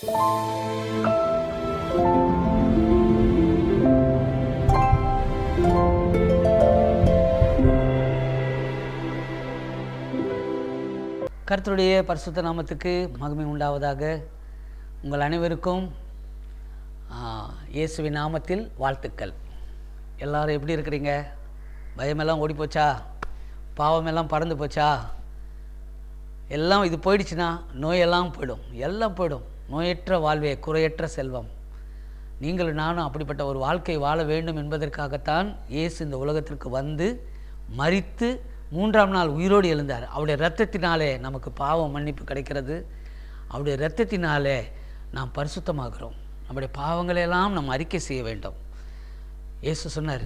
கர்த்தருடைய பரிசுத்த நாமத்துக்கு மகிமை உண்டாவதாக உங்கள் அனைவருக்கும் ஆ, இயேசுவின் நாமத்தில் வாழ்த்துக்கள் எல்லாரும் எப்படி இருக்கிறீங்க பயமெல்லாம் ஓடி போச்சா பாவமெல்லாம் பறந்து போச்சா எல்லாம் இது போயிடுச்சுன்னா நோயெல்லாம் போயிடும் எல்லாம் போயிடும் நோயற்ற வாழ்வே குறையற்ற செல்வம் நீங்களும் நானும் அப்படிப்பட்ட ஒரு வாழ்க்கை வாழ வேண்டும் என்பதற்காகத்தான் இயேசு இந்த உலகத்திற்கு வந்து மரித்து மூன்றாம் நாள் உயிரோடு எழுந்தார் அவருடைய இரத்தத்தினாலே நமக்கு பாவம் மன்னிப்பு கிடைக்கிறது அவருடைய இரத்தத்தினாலே நாம் பரிசுத்தமாகிறோம் நம்முடைய பாவங்களையெல்லாம் நாம் அறிக்கை செய்ய வேண்டும் இயேசு சொன்னார்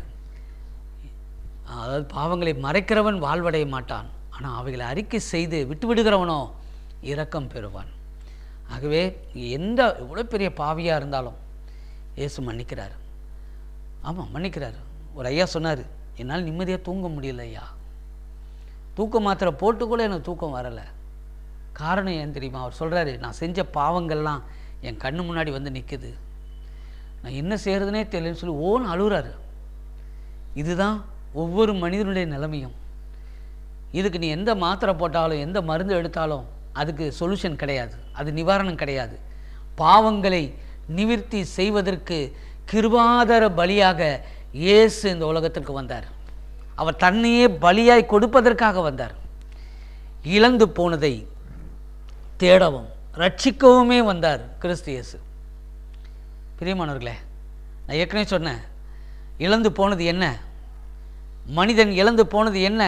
அதாவது பாவங்களை மறைக்கிறவன் வாழ்வடைய மாட்டான் ஆனால் அவைகளை அறிக்கை செய்து விட்டுவிடுகிறவனோ இரக்கம் பெறுவான் ஆகவே எந்த எவ்வளோ பெரிய பாவியாக இருந்தாலும் இயேசு மன்னிக்கிறார் ஆமாம் மன்னிக்கிறார் ஒரு ஐயா சொன்னார் என்னால் நிம்மதியாக தூங்க முடியல ஐயா தூக்க மாத்திரை போட்டு கூட எனக்கு தூக்கம் வரலை காரணம் ஏன் தெரியுமா அவர் சொல்கிறாரு நான் செஞ்ச பாவங்கள்லாம் என் கண்ணு முன்னாடி வந்து நிற்குது நான் என்ன செய்கிறதுனே தெரியலன்னு சொல்லி ஓன்னு அழுகுறாரு இதுதான் ஒவ்வொரு மனிதனுடைய நிலைமையும் இதுக்கு நீ எந்த மாத்திரை போட்டாலும் எந்த மருந்து எடுத்தாலும் அதுக்கு சொல்யூஷன் கிடையாது அது நிவாரணம் கிடையாது பாவங்களை நிவிர்த்தி செய்வதற்கு கிருபாதர பலியாக இயேசு இந்த உலகத்திற்கு வந்தார் அவர் தன்னையே பலியாய் கொடுப்பதற்காக வந்தார் இழந்து போனதை தேடவும் ரட்சிக்கவுமே வந்தார் கிறிஸ்து இயேசு பிரியமானவர்களே நான் ஏற்கனவே சொன்னேன் இழந்து போனது என்ன மனிதன் இழந்து போனது என்ன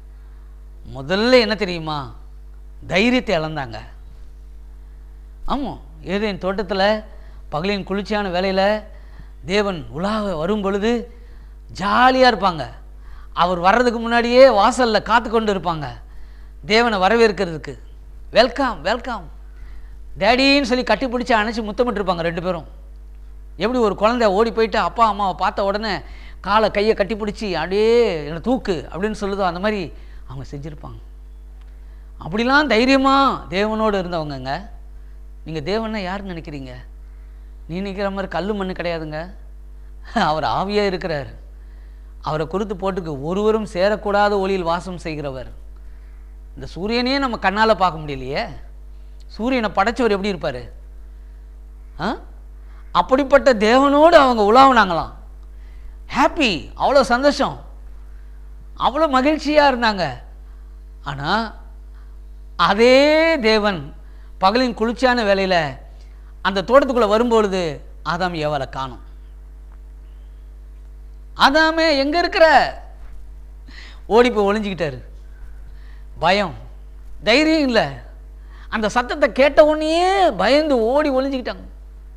முதல்ல என்ன தெரியுமா தைரியத்தை இழந்தாங்க ஆமாம் ஏதேன் தோட்டத்தில் பகலின் குளிர்ச்சியான வேலையில் தேவன் உலாவ வரும் பொழுது ஜாலியாக இருப்பாங்க அவர் வர்றதுக்கு முன்னாடியே வாசலில் காத்து கொண்டு இருப்பாங்க தேவனை வரவேற்கிறதுக்கு வெல்கம் வெல்கம் டேடின்னு சொல்லி கட்டி பிடிச்சி அணைச்சி முத்தமிட்டு இருப்பாங்க ரெண்டு பேரும் எப்படி ஒரு குழந்தை ஓடி போயிட்டு அப்பா அம்மாவை பார்த்த உடனே காலை கையை கட்டி பிடிச்சி அப்படியே என்னை தூக்கு அப்படின்னு சொல்லுதோ அந்த மாதிரி அவங்க செஞ்சுருப்பாங்க அப்படிலாம் தைரியமாக தேவனோடு இருந்தவங்கங்க நீங்கள் தேவன்னா யாருன்னு நினைக்கிறீங்க நீ நினைக்கிற மாதிரி கல் மண்ணு கிடையாதுங்க அவர் ஆவியாக இருக்கிறார் அவரை குறித்து போட்டுக்கு ஒருவரும் சேரக்கூடாத ஒளியில் வாசம் செய்கிறவர் இந்த சூரியனையே நம்ம கண்ணால் பார்க்க முடியலையே சூரியனை படைச்சவர் எப்படி இருப்பார் ஆ அப்படிப்பட்ட தேவனோடு அவங்க உலாவுனாங்களாம் ஹாப்பி அவ்வளோ சந்தோஷம் அவ்வளோ மகிழ்ச்சியாக இருந்தாங்க ஆனால் அதே தேவன் பகலின் குளிர்ச்சியான வேலையில் அந்த தோட்டத்துக்குள்ளே வரும்பொழுது ஆதாம் ஏவலை காணும் ஆதாமே எங்கே இருக்கிற ஓடி போய் ஒளிஞ்சிக்கிட்டாரு பயம் தைரியம் இல்லை அந்த சத்தத்தை கேட்ட உடனேயே பயந்து ஓடி ஒளிஞ்சிக்கிட்டாங்க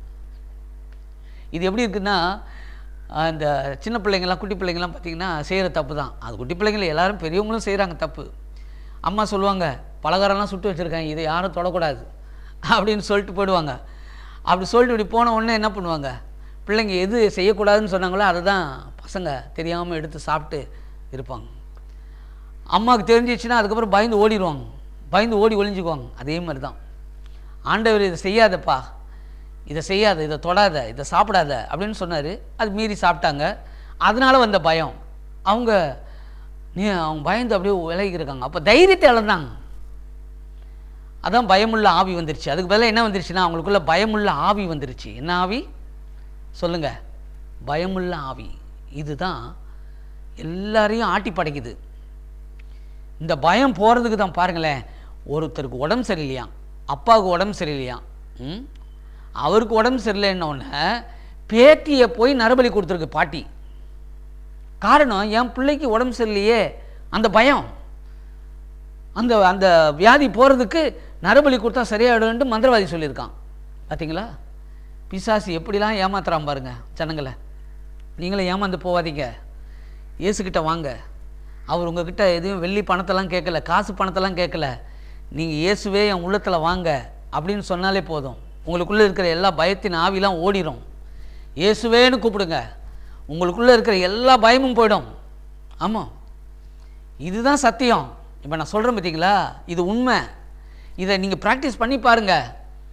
இது எப்படி இருக்குன்னா அந்த சின்ன பிள்ளைங்கள்லாம் குட்டி பிள்ளைங்கள்லாம் பார்த்தீங்கன்னா செய்கிற தப்பு தான் அது குட்டி பிள்ளைங்கள எல்லாரும் பெரியவங்களும் செய்கிறாங்க தப்பு அம்மா சொல்லுவாங்க பலகாரம்லாம் சுட்டு வச்சுருக்காங்க இதை யாரும் தொடக்கூடாது அப்படின்னு சொல்லிட்டு போயிடுவாங்க அப்படி சொல்லிட்டு இப்படி போன உடனே என்ன பண்ணுவாங்க பிள்ளைங்க எது செய்யக்கூடாதுன்னு சொன்னாங்களோ அதை தான் பசங்க தெரியாமல் எடுத்து சாப்பிட்டு இருப்பாங்க அம்மாவுக்கு தெரிஞ்சிச்சுன்னா அதுக்கப்புறம் பயந்து ஓடிடுவாங்க பயந்து ஓடி ஒளிஞ்சுக்குவாங்க அதே மாதிரி தான் ஆண்டவர் இதை செய்யாதப்பா இதை செய்யாத இதை தொடாத இதை சாப்பிடாத அப்படின்னு சொன்னார் அது மீறி சாப்பிட்டாங்க அதனால வந்த பயம் அவங்க நீ அவங்க பயந்து அப்படியே விலகி இருக்காங்க அப்போ தைரியத்தை இழந்தாங்க அதான் பயமுள்ள ஆவி வந்துருச்சு அதுக்கு பதிலாக என்ன வந்துருச்சுன்னா அவங்களுக்குள்ள பயமுள்ள ஆவி வந்துருச்சு என்ன ஆவி சொல்லுங்க பயமுள்ள ஆவி இதுதான் எல்லாரையும் ஆட்டி படைக்குது இந்த பயம் போகிறதுக்கு தான் பாருங்களேன் ஒருத்தருக்கு உடம்பு சரியில்லையாம் அப்பாவுக்கு உடம்பு சரியில்லையாம் ம் அவருக்கு உடம்பு சரியில்லைன்னொன்னே பேத்தியை போய் நரபலி கொடுத்துருக்கு பாட்டி காரணம் என் பிள்ளைக்கு உடம்பு சரியில்லையே அந்த பயம் அந்த அந்த வியாதி போகிறதுக்கு நரபலி கொடுத்தா சரியாயிடும்னு மந்திரவாதி சொல்லியிருக்கான் பார்த்தீங்களா பிசாசு எப்படிலாம் ஏமாத்துறான் பாருங்க ஜனங்களை நீங்களும் ஏமாந்து போகாதீங்க இயேசுக்கிட்ட வாங்க அவர் உங்ககிட்ட எதுவும் வெள்ளி பணத்தெல்லாம் கேட்கல காசு பணத்தெல்லாம் கேட்கல நீங்கள் இயேசுவே என் உள்ளத்தில் வாங்க அப்படின்னு சொன்னாலே போதும் உங்களுக்குள்ளே இருக்கிற எல்லா பயத்தின் ஆவிலாம் ஓடிடும் இயேசுவேன்னு கூப்பிடுங்க உங்களுக்குள்ளே இருக்கிற எல்லா பயமும் போயிடும் ஆமாம் இதுதான் சத்தியம் இப்போ நான் சொல்கிறேன் பார்த்தீங்களா இது உண்மை இதை நீங்கள் ப்ராக்டிஸ் பண்ணி பாருங்கள்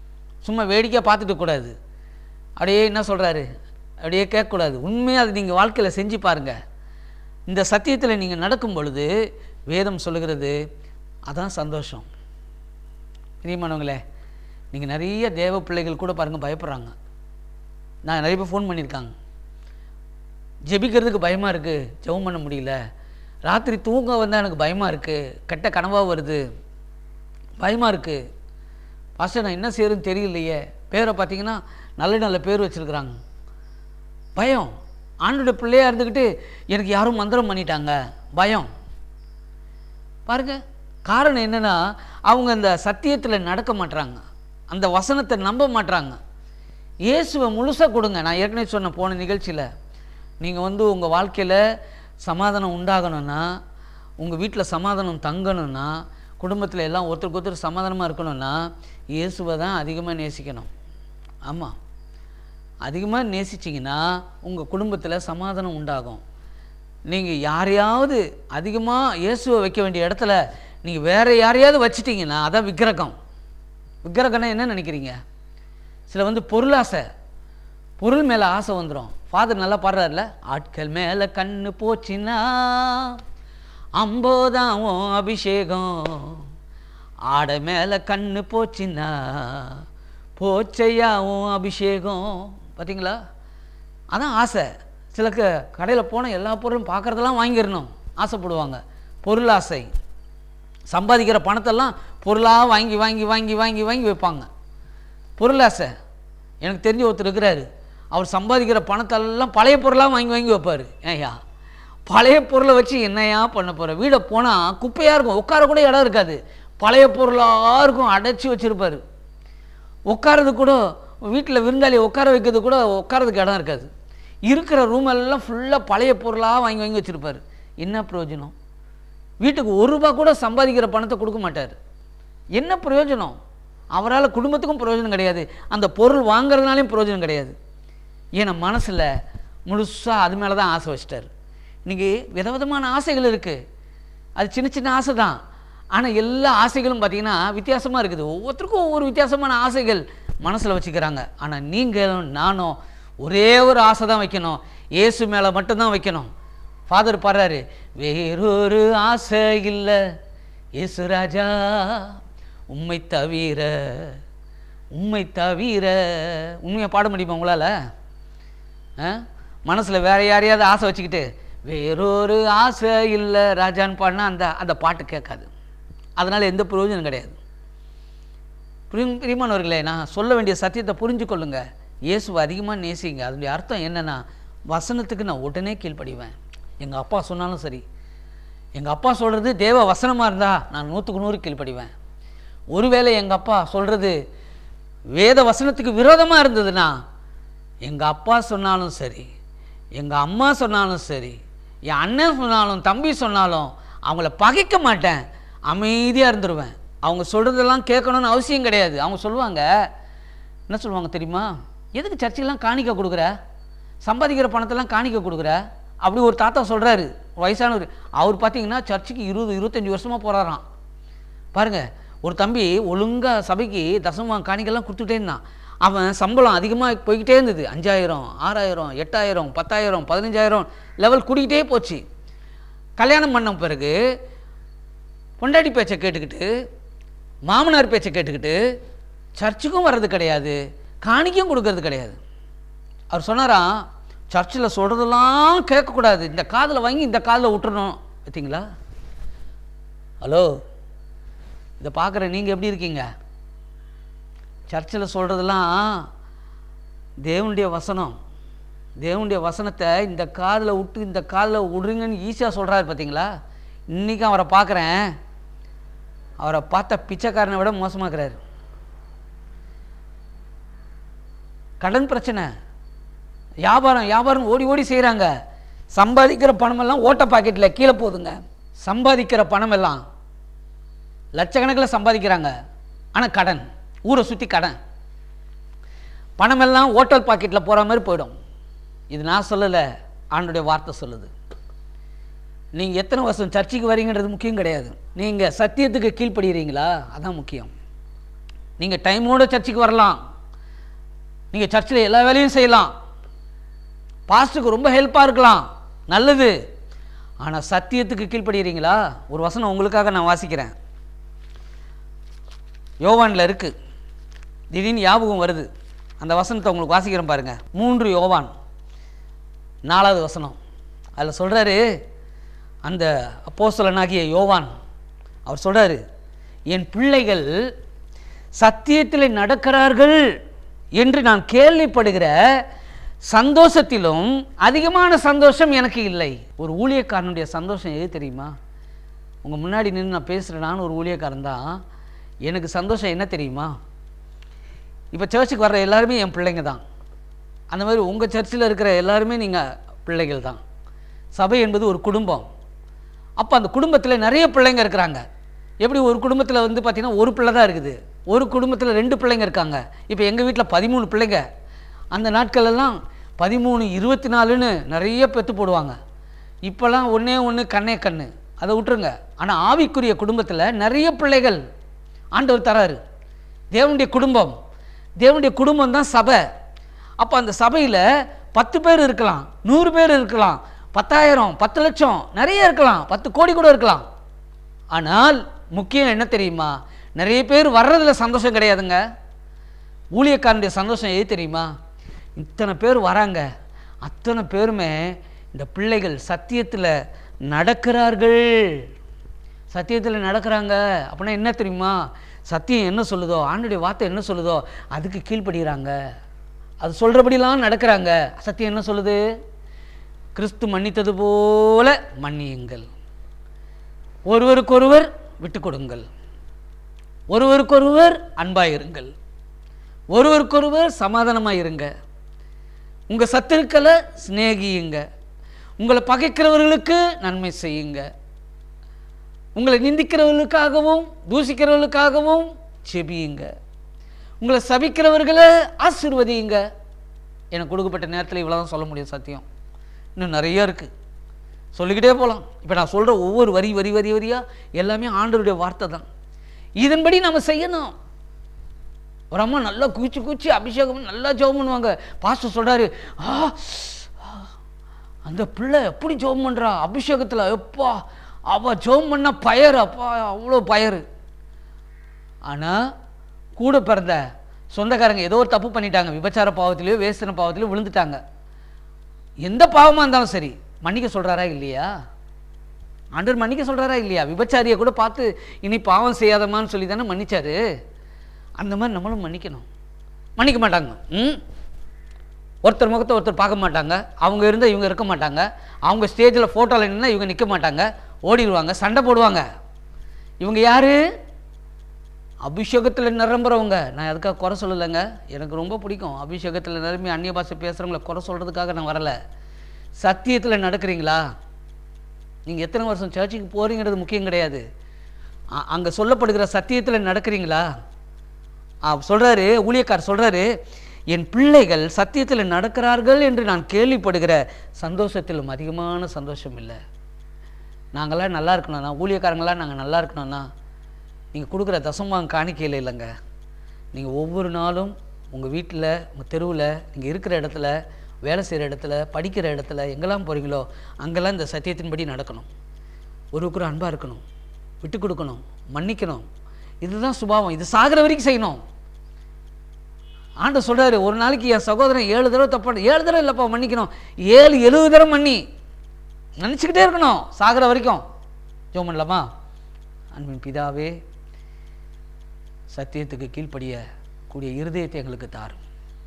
சும்மா வேடிக்கை பார்த்துட்டு கூடாது அப்படியே என்ன சொல்கிறாரு அப்படியே கேட்கக்கூடாது உண்மையாக அது நீங்கள் வாழ்க்கையில் செஞ்சு பாருங்கள் இந்த சத்தியத்தில் நீங்கள் நடக்கும் பொழுது வேதம் சொல்லுகிறது அதான் சந்தோஷம் பிரியமானவங்களே நீங்கள் நிறைய தேவ பிள்ளைகள் கூட பாருங்கள் பயப்படுறாங்க நான் நிறைய பேர் ஃபோன் பண்ணியிருக்காங்க ஜெபிக்கிறதுக்கு பயமாக இருக்குது ஜெபம் பண்ண முடியல ராத்திரி தூங்க வந்தால் எனக்கு பயமாக இருக்குது கெட்ட கனவாக வருது பயமாக இருக்குது பாஸ்டர் நான் என்ன செய்யறதுன்னு தெரியலையே பேரை பார்த்தீங்கன்னா நல்ல நல்ல பேர் வச்சுருக்குறாங்க பயம் ஆண்டோட பிள்ளையாக இருந்துக்கிட்டு எனக்கு யாரும் மந்திரம் பண்ணிட்டாங்க பயம் பாருங்க காரணம் என்னன்னா அவங்க அந்த சத்தியத்தில் நடக்க மாட்றாங்க அந்த வசனத்தை நம்ப மாட்றாங்க இயேசுவை முழுசாக கொடுங்க நான் ஏற்கனவே சொன்ன போன நிகழ்ச்சியில் நீங்கள் வந்து உங்கள் வாழ்க்கையில் சமாதானம் உண்டாகணும்னா உங்கள் வீட்டில் சமாதானம் தங்கணும்னா குடும்பத்தில் எல்லாம் ஒருத்தருக்கு ஒருத்தர் சமாதானமாக இருக்கணும்னா இயேசுவை தான் அதிகமாக நேசிக்கணும் ஆமாம் அதிகமாக நேசிச்சிங்கன்னா உங்கள் குடும்பத்தில் சமாதானம் உண்டாகும் நீங்கள் யாரையாவது அதிகமாக இயேசுவை வைக்க வேண்டிய இடத்துல நீங்கள் வேறு யாரையாவது வச்சிட்டிங்கன்னா அதான் விக்கிரகம் விக்கிரகம்னா என்ன நினைக்கிறீங்க சில வந்து பொருளாசை பொருள் மேலே ஆசை வந்துடும் ஃபாதர் நல்லா பாடுறாருல ஆட்கள் மேலே கண்ணு போச்சுன்னா அம்போதான் உன் அபிஷேகம் ஆடை மேலே கண்ணு போச்சுன்னா போச்சையா உன் அபிஷேகம் பார்த்தீங்களா அதான் ஆசை சில க கடையில் போனால் எல்லா பொருளும் பார்க்குறதெல்லாம் வாங்கிடணும் ஆசைப்படுவாங்க பொருள் ஆசை சம்பாதிக்கிற பணத்தெல்லாம் பொருளாக வாங்கி வாங்கி வாங்கி வாங்கி வாங்கி வைப்பாங்க பொருள் ஆசை எனக்கு தெரிஞ்ச ஒருத்தர் இருக்கிறாரு அவர் சம்பாதிக்கிற பணத்தெல்லாம் பழைய பொருளாக வாங்கி வாங்கி வைப்பார் ஏய்யா பழைய பொருளை வச்சு என்னையா பண்ண போகிற வீடை போனால் குப்பையாக இருக்கும் உட்கார கூட இடம் இருக்காது பழைய பொருளாக இருக்கும் அடைச்சி வச்சுருப்பார் உட்காரது கூட வீட்டில் விருந்தாளி உட்கார வைக்கிறது கூட உட்காரதுக்கு இடம் இருக்காது இருக்கிற ரூம் எல்லாம் ஃபுல்லாக பழைய பொருளாக வாங்கி வாங்கி வச்சுருப்பார் என்ன பிரயோஜனம் வீட்டுக்கு ஒரு ரூபா கூட சம்பாதிக்கிற பணத்தை கொடுக்க மாட்டார் என்ன பிரயோஜனம் அவரால் குடும்பத்துக்கும் பிரயோஜனம் கிடையாது அந்த பொருள் வாங்குறதுனாலையும் பிரயோஜனம் கிடையாது ஏன்னா மனசில் முழுசாக அது மேலே தான் ஆசை வச்சிட்டார் இன்றைக்கி விதவிதமான ஆசைகள் இருக்குது அது சின்ன சின்ன ஆசை தான் ஆனால் எல்லா ஆசைகளும் பார்த்திங்கன்னா வித்தியாசமாக இருக்குது ஒவ்வொருத்தருக்கும் ஒவ்வொரு வித்தியாசமான ஆசைகள் மனசில் வச்சுக்கிறாங்க ஆனால் நீங்களும் நானும் ஒரே ஒரு ஆசை தான் வைக்கணும் இயேசு மேலே மட்டும்தான் வைக்கணும் ஃபாதர் பாடுறாரு வேறொரு ஆசை இல்லை இயேசு ராஜா உம்மை தவிர உம்மை தவிர உண்மையை பாட முடியுமா உங்களால் மனசில் வேற யாரையாவது ஆசை வச்சுக்கிட்டு வேறொரு ஆசை இல்லை ராஜான்னு பாடினா அந்த அந்த பாட்டு கேட்காது அதனால் எந்த பிரயோஜனம் கிடையாது பிரியம் பிரியமானவர்களே நான் சொல்ல வேண்டிய சத்தியத்தை புரிஞ்சு கொள்ளுங்க இயேசுவை அதிகமாக நேசிங்க அதனுடைய அர்த்தம் என்னென்னா வசனத்துக்கு நான் உடனே கீழ்ப்படிவேன் எங்கள் அப்பா சொன்னாலும் சரி எங்கள் அப்பா சொல்கிறது தேவ வசனமாக இருந்தால் நான் நூற்றுக்கு நூறு கீழ்ப்படிவேன் ஒருவேளை எங்கள் அப்பா சொல்கிறது வேத வசனத்துக்கு விரோதமாக இருந்ததுன்னா எங்கள் அப்பா சொன்னாலும் சரி எங்கள் அம்மா சொன்னாலும் சரி என் அண்ணன் சொன்னாலும் தம்பி சொன்னாலும் அவங்கள பகைக்க மாட்டேன் அமைதியாக இருந்துருவேன் அவங்க சொல்கிறதெல்லாம் கேட்கணும்னு அவசியம் கிடையாது அவங்க சொல்லுவாங்க என்ன சொல்லுவாங்க தெரியுமா எதுக்கு சர்ச்சைக்கெல்லாம் காணிக்க கொடுக்குற சம்பாதிக்கிற பணத்தெல்லாம் காணிக்க கொடுக்குற அப்படி ஒரு தாத்தா சொல்கிறாரு வயசானவர் அவர் பார்த்தீங்கன்னா சர்ச்சுக்கு இருபது இருபத்தஞ்சி வருஷமாக போகிறாராம் பாருங்க ஒரு தம்பி ஒழுங்காக சபைக்கு தசமம் காணிக்கெல்லாம் கொடுத்துட்டே இருந்தான் அவன் சம்பளம் அதிகமாக போய்கிட்டே இருந்தது அஞ்சாயிரம் ஆறாயிரம் எட்டாயிரம் பத்தாயிரம் பதினஞ்சாயிரம் லெவல் கூடிக்கிட்டே போச்சு கல்யாணம் பண்ண பிறகு பொண்டாட்டி பேச்சை கேட்டுக்கிட்டு மாமனார் பேச்சை கேட்டுக்கிட்டு சர்ச்சுக்கும் வர்றது கிடையாது காணிக்கையும் கொடுக்கறது கிடையாது அவர் சொன்னாராம் சர்ச்சில் சொல்கிறதெல்லாம் கேட்கக்கூடாது இந்த காதில் வாங்கி இந்த காதில் விட்டுறணும் பார்த்தீங்களா ஹலோ இதை பார்க்குற நீங்கள் எப்படி இருக்கீங்க சர்ச்சில் சொல்கிறதெல்லாம் தேவனுடைய வசனம் தேவனுடைய வசனத்தை இந்த காதில் விட்டு இந்த காதில் விடுறீங்கன்னு ஈஸியாக சொல்கிறாரு பார்த்தீங்களா இன்றைக்கும் அவரை பார்க்குறேன் அவரை பார்த்த பிச்சைக்காரனை விட மோசமாக்குறாரு கடன் பிரச்சனை வியாபாரம் வியாபாரம் ஓடி ஓடி செய்கிறாங்க சம்பாதிக்கிற பணமெல்லாம் ஓட்ட பாக்கெட்டில் கீழே போகுதுங்க சம்பாதிக்கிற பணமெல்லாம் லட்சக்கணக்கில் சம்பாதிக்கிறாங்க ஆனால் கடன் ஊரை சுற்றி கடன் பணமெல்லாம் ஓட்டல் பாக்கெட்டில் போகிற மாதிரி போயிடும் இது நான் சொல்லலை ஆண்டுடைய வார்த்தை சொல்லுது நீங்கள் எத்தனை வருஷம் சர்ச்சுக்கு வரீங்கன்றது முக்கியம் கிடையாது நீங்கள் சத்தியத்துக்கு கீழ்ப்படுகிறீங்களா அதான் முக்கியம் நீங்கள் டைமோட சர்ச்சுக்கு வரலாம் நீங்கள் சர்ச்சில் எல்லா வேலையும் செய்யலாம் பாஸ்ட்டுக்கு ரொம்ப ஹெல்ப்பாக இருக்கலாம் நல்லது ஆனால் சத்தியத்துக்கு கீழ்ப்படுகிறீங்களா ஒரு வசனம் உங்களுக்காக நான் வாசிக்கிறேன் யோவானில் இருக்கு திடீர்னு ஞாபகம் வருது அந்த வசனத்தை உங்களுக்கு வாசிக்கிறேன் பாருங்க மூன்று யோவான் நாலாவது வசனம் அதில் சொல்கிறாரு அந்த அப்போஸ்தலனாகிய யோவான் அவர் சொல்கிறாரு என் பிள்ளைகள் சத்தியத்தில் நடக்கிறார்கள் என்று நான் கேள்விப்படுகிற சந்தோஷத்திலும் அதிகமான சந்தோஷம் எனக்கு இல்லை ஒரு ஊழியக்காரனுடைய சந்தோஷம் எது தெரியுமா உங்கள் முன்னாடி நின்று நான் பேசுகிறேன் நான் ஒரு ஊழியக்காரன் தான் எனக்கு சந்தோஷம் என்ன தெரியுமா இப்போ சர்ச்சுக்கு வர்ற எல்லாருமே என் பிள்ளைங்க தான் அந்த மாதிரி உங்கள் சர்ச்சில் இருக்கிற எல்லாருமே நீங்கள் பிள்ளைகள் தான் சபை என்பது ஒரு குடும்பம் அப்போ அந்த குடும்பத்தில் நிறைய பிள்ளைங்க இருக்கிறாங்க எப்படி ஒரு குடும்பத்தில் வந்து பார்த்திங்கன்னா ஒரு பிள்ளை தான் இருக்குது ஒரு குடும்பத்தில் ரெண்டு பிள்ளைங்க இருக்காங்க இப்போ எங்கள் வீட்டில் பதிமூணு பிள்ளைங்க அந்த நாட்களெல்லாம் பதிமூணு இருபத்தி நாலுன்னு நிறைய பெற்று போடுவாங்க இப்போல்லாம் ஒன்றே ஒன்று கண்ணே கண்ணு அதை விட்டுருங்க ஆனால் ஆவிக்குரிய குடும்பத்தில் நிறைய பிள்ளைகள் ஆண்டவர் தராரு தேவனுடைய குடும்பம் தேவனுடைய குடும்பம் தான் சபை அப்போ அந்த சபையில் பத்து பேர் இருக்கலாம் நூறு பேர் இருக்கலாம் பத்தாயிரம் பத்து லட்சம் நிறைய இருக்கலாம் பத்து கோடி கூட இருக்கலாம் ஆனால் முக்கியம் என்ன தெரியுமா நிறைய பேர் வர்றதுல சந்தோஷம் கிடையாதுங்க ஊழியக்காரனுடைய சந்தோஷம் எது தெரியுமா இத்தனை பேர் வராங்க அத்தனை பேருமே இந்த பிள்ளைகள் சத்தியத்தில் நடக்கிறார்கள் சத்தியத்தில் நடக்கிறாங்க அப்படின்னா என்ன தெரியுமா சத்தியம் என்ன சொல்லுதோ ஆண்டுடைய வார்த்தை என்ன சொல்லுதோ அதுக்கு கீழ்ப்படுகிறாங்க அது சொல்கிறபடிலாம் நடக்கிறாங்க சத்தியம் என்ன சொல்லுது கிறிஸ்து மன்னித்தது போல மன்னியுங்கள் ஒருவருக்கொருவர் விட்டு கொடுங்கள் ஒருவருக்கொருவர் அன்பாயிருங்கள் ஒருவருக்கொருவர் சமாதானமாக இருங்க உங்கள் சத்துருக்களை சிநேகியுங்க உங்களை பகைக்கிறவர்களுக்கு நன்மை செய்யுங்க உங்களை நிந்திக்கிறவர்களுக்காகவும் தூசிக்கிறவர்களுக்காகவும் செபியுங்க உங்களை சபிக்கிறவர்களை ஆசீர்வதியுங்க எனக்கு கொடுக்கப்பட்ட நேரத்தில் இவ்வளோ தான் சொல்ல முடியும் சத்தியம் இன்னும் நிறைய இருக்குது சொல்லிக்கிட்டே போகலாம் இப்போ நான் சொல்கிற ஒவ்வொரு வரி வரி வரி வரியாக எல்லாமே ஆண்டவருடைய வார்த்தை தான் இதன்படி நம்ம செய்யணும் ஒரு அம்மா நல்லா கூச்சி கூச்சி அபிஷேகம் நல்லா ஜெபம் பண்ணுவாங்க பாஸ்டர் சொல்கிறாரு ஆ ஆ, அந்த பிள்ளை எப்படி ஜெபம் பண்ணுறா அபிஷேகத்தில் எப்பா அவள் ஜெபம் பண்ண பயர் அப்பா அவ்வளோ பயர் ஆனால் கூட பிறந்த சொந்தக்காரங்க ஏதோ ஒரு தப்பு பண்ணிட்டாங்க விபச்சார பாவத்திலையோ வேசன பாவத்திலையோ விழுந்துட்டாங்க எந்த பாவமாக இருந்தாலும் சரி மன்னிக்க சொல்கிறாரா இல்லையா ஆண்டவர் மன்னிக்க சொல்கிறாரா இல்லையா விபச்சாரியை கூட பார்த்து இனி பாவம் செய்யாதமான்னு சொல்லி தானே மன்னிச்சாரு அந்த மாதிரி நம்மளும் மன்னிக்கணும் மன்னிக்க மாட்டாங்க ம் ஒருத்தர் முகத்தை ஒருத்தர் பார்க்க மாட்டாங்க அவங்க இருந்தால் இவங்க இருக்க மாட்டாங்க அவங்க ஸ்டேஜில் ஃபோட்டோவில் நின்னா இவங்க நிற்க மாட்டாங்க ஓடிடுவாங்க சண்டை போடுவாங்க இவங்க யார் அபிஷேகத்தில் நிரம்புறவங்க நான் அதுக்காக குறை சொல்லலைங்க எனக்கு ரொம்ப பிடிக்கும் அபிஷேகத்தில் நிரம்பி அந்நிய பாஷை பேசுகிறவங்கள குறை சொல்கிறதுக்காக நான் வரலை சத்தியத்தில் நடக்கிறீங்களா நீங்கள் எத்தனை வருஷம் சர்ச்சுக்கு போகிறீங்கிறது முக்கியம் கிடையாது அங்கே சொல்லப்படுகிற சத்தியத்தில் நடக்கிறீங்களா சொல்கிறாரு ஊழியக்கார் சொல்கிறாரு என் பிள்ளைகள் சத்தியத்தில் நடக்கிறார்கள் என்று நான் கேள்விப்படுகிற சந்தோஷத்திலும் அதிகமான சந்தோஷம் இல்லை நாங்களாம் நல்லா இருக்கணும்னா ஊழியக்காரங்களாம் நாங்கள் நல்லா இருக்கணும்னா நீங்கள் கொடுக்குற தசமாங்க காணிக்கையில் இல்லைங்க நீங்கள் ஒவ்வொரு நாளும் உங்கள் வீட்டில் உங்கள் தெருவில் நீங்கள் இருக்கிற இடத்துல வேலை செய்கிற இடத்துல படிக்கிற இடத்துல எங்கெல்லாம் போகிறீங்களோ அங்கெல்லாம் இந்த சத்தியத்தின்படி நடக்கணும் ஒருவருக்குற அன்பாக இருக்கணும் விட்டு கொடுக்கணும் மன்னிக்கணும் இதுதான் சுபாவம் இது சாகிற வரைக்கும் செய்யணும் ஆண்டவர் சொல்கிறாரு ஒரு நாளைக்கு என் சகோதரன் ஏழு தடவை தப்பான ஏழு தடவை இல்லைப்பா மன்னிக்கணும் ஏழு எழுபது தடவை மன்னி நினச்சிக்கிட்டே இருக்கணும் சாகிற வரைக்கும் ஜோம் பண்ணலாமா அன்பின் பிதாவே சத்தியத்துக்கு கீழ்ப்படிய கூடிய இருதயத்தை எங்களுக்கு தாரும்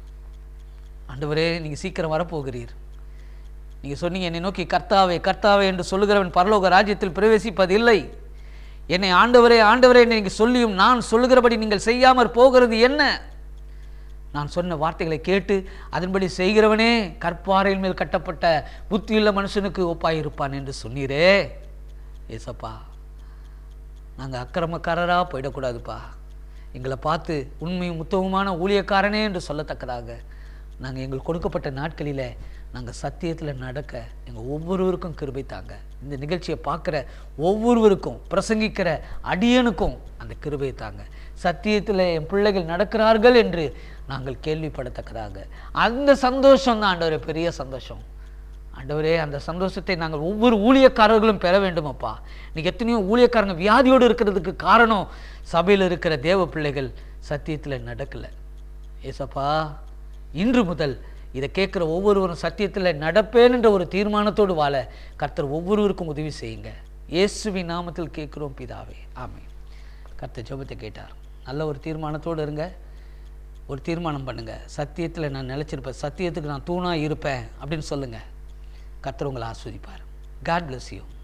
ஆண்டவரே நீங்கள் சீக்கிரம் வரப்போகிறீர் நீங்கள் சொன்னீங்க என்னை நோக்கி கர்த்தாவே கர்த்தாவே என்று சொல்லுகிறவன் பரலோக ராஜ்யத்தில் பிரவேசிப்பதில்லை என்னை ஆண்டவரே ஆண்டவரே என்று நீங்கள் சொல்லியும் நான் சொல்லுகிறபடி நீங்கள் செய்யாமற் போகிறது என்ன நான் சொன்ன வார்த்தைகளை கேட்டு அதன்படி செய்கிறவனே கற்பாறையின் மேல் கட்டப்பட்ட புத்தியுள்ள மனுஷனுக்கு ஒப்பாயிருப்பான் என்று சொன்னீரே ஏசப்பா நாங்கள் அக்கிரமக்காரராக போயிடக்கூடாதுப்பா எங்களை பார்த்து உண்மையும் உத்தமமான ஊழியக்காரனே என்று சொல்லத்தக்கதாக நாங்கள் எங்களுக்கு கொடுக்கப்பட்ட நாட்களில் நாங்கள் சத்தியத்தில் நடக்க எங்கள் ஒவ்வொருவருக்கும் கிருபை தாங்க இந்த நிகழ்ச்சியை பார்க்குற ஒவ்வொருவருக்கும் பிரசங்கிக்கிற அடியனுக்கும் அந்த கிருபை தாங்க சத்தியத்தில் என் பிள்ளைகள் நடக்கிறார்கள் என்று நாங்கள் கேள்விப்படத்தக்கதாக அந்த சந்தோஷம் தான் ஆண்டவரே பெரிய சந்தோஷம் ஆண்டவரே அந்த சந்தோஷத்தை நாங்கள் ஒவ்வொரு ஊழியக்காரர்களும் பெற வேண்டும் அப்பா இன்னைக்கு எத்தனையோ ஊழியக்காரங்க வியாதியோடு இருக்கிறதுக்கு காரணம் சபையில் இருக்கிற தேவ பிள்ளைகள் சத்தியத்தில் நடக்கலை ஏசப்பா இன்று முதல் இதை கேட்குற ஒவ்வொருவரும் சத்தியத்தில் நடப்பேன் என்ற ஒரு தீர்மானத்தோடு வாழ கர்த்தர் ஒவ்வொருவருக்கும் உதவி செய்யுங்க இயேசுவின் நாமத்தில் கேட்குறோம் பிதாவே ஆமென் கர்த்தர் ஜெபத்தை கேட்டார் நல்ல ஒரு தீர்மானத்தோடு இருங்க ஒரு தீர்மானம் பண்ணுங்க சத்தியத்தில் நான் நிலச்சிருப்பேன் சத்தியத்துக்கு நான் தூணாக இருப்பேன் அப்படின்னு சொல்லுங்கள் கர்த்தர் உங்களை ஆஸ்வதிப்பார் காட் bless you